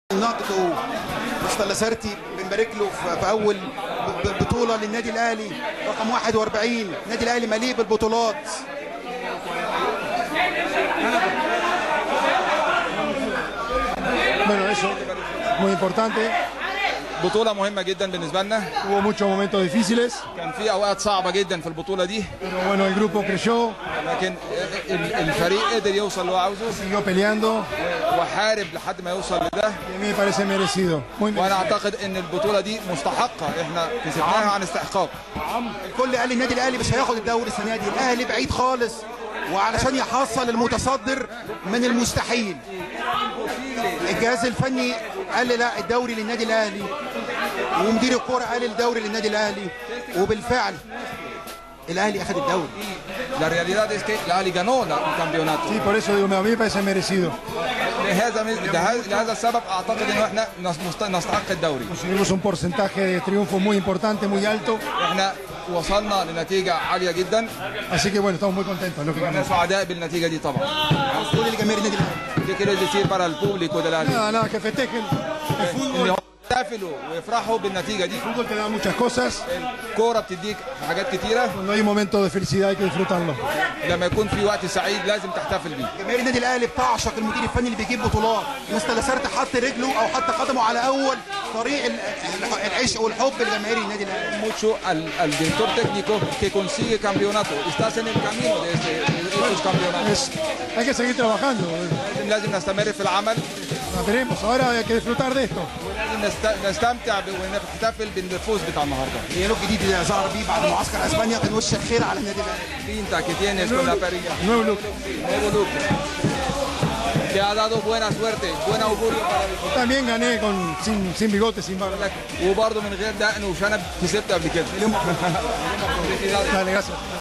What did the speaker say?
نقده مستر لاسارتي بنبارك له في في اول ب- ب- بطوله للنادي الاهلي رقم 41 النادي الاهلي مليء بالبطولات Bueno, eso, muy importante. بطولة مهمة جدا بالنسبة لنا Hubo muchos momentos difíciles, كان في أوقات صعبة جدا في البطولة دي pero bueno, el grupo creyó, لكن ال- الفريق قدر يوصل اللي هو عاوزه siguió peleando وحارب لحد ما يوصل لده y a mí me parece merecido. Muy وأنا merecido. أعتقد إن البطولة دي مستحقة إحنا كسبناها عن استحقاق الكل قال النادي الاهلي مش هياخد الدوري السنه دي الاهلي بعيد خالص وعلشان يحصل المتصدر من المستحيل الجهاز الفني قال لي لا الدوري للنادي الاهلي ومدير الكوره قال الدوري للنادي الاهلي وبالفعل الاهلي اخذ الدوري La realidad es que la Ali ganó la- el campeonato Sí, por eso digo, a mí me parece merecido. لهذا لهذا لهذا السبب أعتقد إن إحنا نست- نستحق الدوري Conseguimos un porcentaje de triunfo muy importante, muy alto. إحنا وصلنا لنتيجة عالية جدا Así que bueno, estamos muy contentos, احنا lógicamente. سعداء بالنتيجة دي طبعا كل لجماهير النادي الاهلي ¿Qué quieres decir para el público del Ali? Nada, nada, que festejen. El إن fútbol, هم يحتفلوا ويفرحوا بالنتيجة دي el fútbol te da muchas cosas. الكورة بتديك حاجات كتيرة Cuando hay momentos de felicidad hay que disfrutarlo. لما يكون في وقت سعيد لازم تحتفل بيه جماهير النادي الاهلي بتعشق المدير الفني اللي بيجيب بطولات مستر لاسارت حط رجله او حط قدمه على اول طريق ال- ال- العشق والحب لجماهير النادي الاهلي mucho al, al director técnico que consigue campeonato. Estás en el camino de, este, de estos campeonatos. Es- hay que seguir trabajando. لازم لازم نستمر في العمل Lo tenemos, ahora hay que disfrutar de esto. ولازم نست- نستمتع ب- ونحتفل بالفوز بتاع النهارده. هي لوك جديد اللي ظهر بيه بعد معسكر اسبانيا كان وش الخير على النادي الاهلي Pinta que tienes con la perilla. Nuevo look. Nuevo look. Te ha dado buena suerte, buen augurio para el También gané con, sin, sin bigote, sin barba. وبرضه من غير دقن وشنب كسبت قبل كده. Dale, gracias.